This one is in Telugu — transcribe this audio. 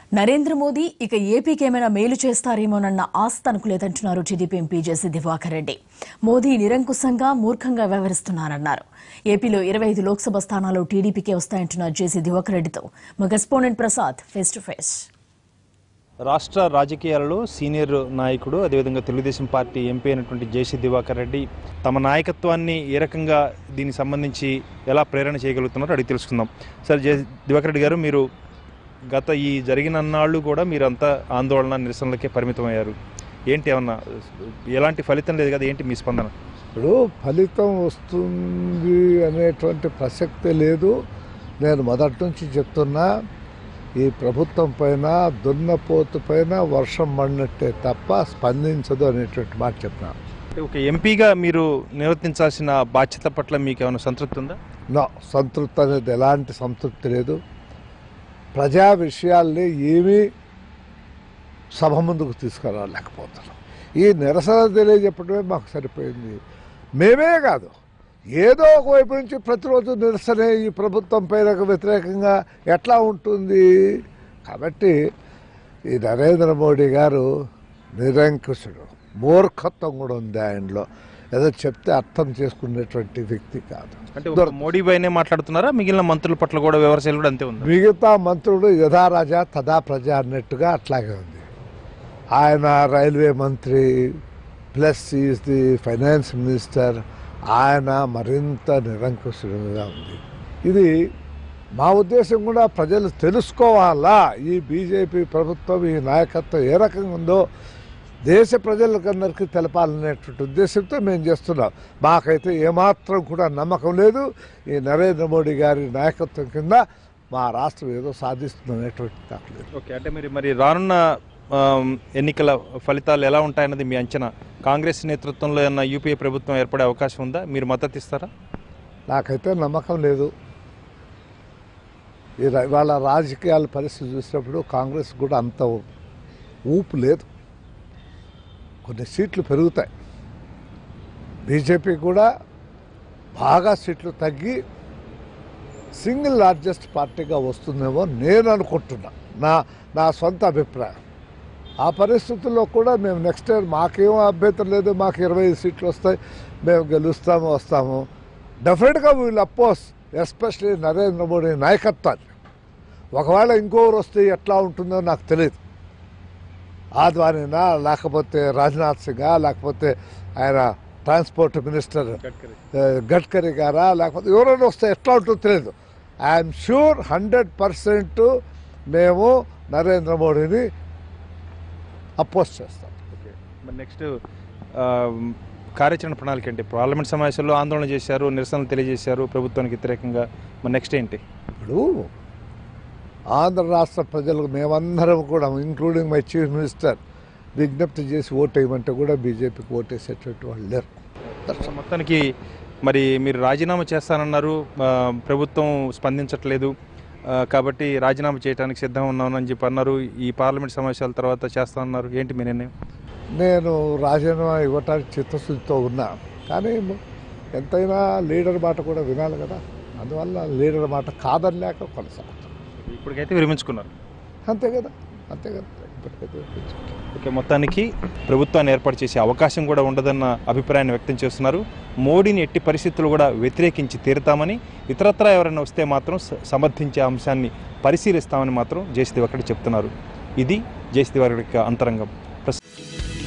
నరేంద్ర మోదీ ఇక ఏపీకి ఏమైనా మేలు చేస్తారేమోనన్న ఆశ తనకు లేదంటున్నారు టీడీపీ ఎంపీ జేసీ దివాకర్ రెడ్డి మోదీ నిరంకుశంగా మూర్ఖంగా వ్యవహరిస్తున్నారన్నారు ఏపీలో ఇరవై ఐదు లోక్సభ స్థానాలు టీడీపీకే వస్తాయంటున్న జేసీ దివాకర్ రెడ్డితో మా correspondent Prasad face to face రాష్ట్ర రాజకీయాలలో సీనియర్ నాయకుడు అదేవిధంగా తెలుగుదేశం పార్టీ ఎంపీ అయినటువంటి జేసీ దివాకర్ రెడ్డి తమ నాయకత్వాన్ని ఏ రకంగా దీనికి సంబంధించి ఎలా ప్రేరణ చేయగలుగుతున్నారో అడిగి తెలుసుకుందాం సార్ జే దివాకర్ రెడ్డి గారు మీరు గత ఈ జరిగిన అన్నాళ్ళు కూడా మీరంతా ఆందోళన నిరసనలకే పరిమితమయ్యారు ఏంటి ఏమన్నా ఎలాంటి ఫలితం లేదు కదా ఏంటి మీ స్పందన ఇప్పుడు ఫలితం వస్తుంది అనేటువంటి ప్రసక్తి లేదు నేను మొదటి నుంచి చెప్తున్నా ఈ ప్రభుత్వం పైన దున్నపోతు పైన వర్షం పడినట్టే తప్ప స్పందించదు అనేటువంటి మాట చెప్పిన అంటే ఒక ఎంపీగా మీరు నిర్వర్తించాల్సిన బాధ్యత పట్ల మీకు ఏమైనా సంతృప్తి ఉందా నా సంతృప్తి అనేది ఎలాంటి సంతృప్తి లేదు ప్రజా విషయాల్ని ఏమీ సభ ముందుకు తీసుకురాలేకపోతున్నాం ఈ నిరసన తెలియజెప్పడమే మాకు సరిపోయింది మేమే కాదు ఏదో ఒకవైపు నుంచి ప్రతిరోజు నిరసన ఈ ప్రభుత్వం పైన వ్యతిరేకంగా ఎట్లా ఉంటుంది కాబట్టి ఈ నరేంద్ర మోడీ గారు నిరంకుశుడు మూర్ఖత్వం కూడా ఉంది ఆయనలో ఏదో చెప్తే అర్థం చేసుకునేటువంటి వ్యక్తి కాదు అంటే ఒక మోడీ పైనే మాట్లాడుతున్నారా మిగిలిన మంత్రుల పట్ల కూడా వ్యవసాయాలు కూడా అంతే ఉంది మిగతా మంత్రుడు యథా రాజా తదా ప్రజ అన్నట్టుగా అట్లాగే ఉంది ఆయన రైల్వే మంత్రి plus is the finance minister ఆయన మరింత నిరంకుశుడుగా ఉంది ఇది మా ఉద్దేశం కూడా ప్రజలు తెలుసుకోవాలా ఈ బీజేపీ ప్రభుత్వం ఈ నాయకత్వం ఏ రకంగా ఉందో దేశ ప్రజలకందరికీ తెలపాలనేటువంటి ఉద్దేశంతో మేము చేస్తున్నాం మాకైతే ఏమాత్రం కూడా నమ్మకం లేదు ఈ నరేంద్ర మోడీ గారి నాయకత్వం కింద మా రాష్ట్రం ఏదో సాధిస్తుందనేటువంటి నాకు లేదు ఓకే అంటే మీరు మరి రానున్న ఆమ్, ఎన్నికల ఫలితాలు ఎలా ఉంటాయన్నది మీ అంచనా కాంగ్రెస్ నేతృత్వంలో ఉన్న యూపీఏ ప్రభుత్వం ఏర్పడే అవకాశం ఉందా మీరు మద్దతు ఇస్తారా నాకైతే నమ్మకం లేదు ఈ ర- ఇవాళ రాజకీయాల పరిస్థితి చూసినప్పుడు కాంగ్రెస్ కూడా అంత ఊపు లేదు కొన్ని సీట్లు పెరుగుతాయి బీజేపీ కూడా బాగా సీట్లు తగ్గి సింగిల్ లార్జెస్ట్ పార్టీగా వస్తుందేమో నేను అనుకుంటున్నా నా నా సొంత అభిప్రాయం ఆ పరిస్థితుల్లో కూడా మేము నెక్స్ట్ ఇయర్ మాకేం అభ్యంతరం లేదు మాకు ఇరవై ఐదు సీట్లు వస్తాయి మేము గెలుస్తాము వస్తాము డెఫినెట్గా వీళ్ళు అపోజ్ ఎస్పెషలీ నరేంద్ర మోడీ నాయకత్వాన్ని ఒకవేళ ఇంకోరు వస్తే ఎట్లా ఉంటుందో నాకు తెలియదు ఆద్వానీనా లేకపోతే రాజ్నాథ్ సింగా లేకపోతే ఆయన ట్రాన్స్పోర్ట్ మినిస్టర్ ఆ, గడ్కరీ గారా లేకపోతే ఎవరైనా వస్తే ఎట్లా ఉంటుందో తెలియదు ఐఎమ్ షూర్ హండ్రెడ్ పర్సెంట్ మేము నరేంద్ర మోడీని అపోజ్ చేస్తాం ఓకే మరి నెక్స్ట్ కార్యాచరణ ప్రణాళిక ఏంటి పార్లమెంట్ సమావేశంలో ఆందోళన చేశారు నిరసనలు తెలియజేశారు ప్రభుత్వానికి వ్యతిరేకంగా మరి నెక్స్ట్ ఏంటి ఇప్పుడు ఆంధ్ర రాష్ట్ర ప్రజలకు మేమందరం కూడా ఇంక్లూడింగ్ మై చీఫ్ మినిస్టర్ విజ్ఞప్తి చేసి ఓటేయమంటే కూడా బీజేపీకి ఓటేసేటువంటి వాళ్ళు లేరు సో మొత్తానికి మరి మీరు రాజీనామా చేస్తానన్నారు ఆ, ప్రభుత్వం స్పందించట్లేదు ఆ, కాబట్టి రాజీనామా చేయడానికి సిద్ధం ఉన్నామని చెప్పి అన్నారు ఈ పార్లమెంట్ సమావేశాల తర్వాత చేస్తానన్నారు ఏంటి మీ నిర్ణయం నేను రాజీనామా ఇవ్వటానికి చిత్తశుద్ధితో ఉన్నా కానీ ఎంతైనా లీడర్ మాట కూడా వినాలి కదా అందువల్ల లీడర్ మాట కాదనిలేక కొనసాగుతాం ఇప్పటికైతే విరమించుకున్నారు అంతే కదా అంతే కదా ఇప్పటికైతే వినిపించుకుంటాం. ఓకే మొత్తానికి ప్రభుత్వాన్ని ఏర్పాటు చేసే అవకాశం కూడా ఉండదన్న అభిప్రాయాన్ని వ్యక్తం చేస్తున్నారు మోడీని ఎట్టి పరిస్థితులు కూడా వ్యతిరేకించి తీరుతామని ఇతరత్రా ఎవరైనా వస్తే మాత్రం స- సమర్థించే అంశాన్ని పరిశీలిస్తామని మాత్రం జయశ్రీ ఒకటి చెప్తున్నారు ఇది జయశ్రీ వారి యొక్క అంతరంగం ప్రస్తుతం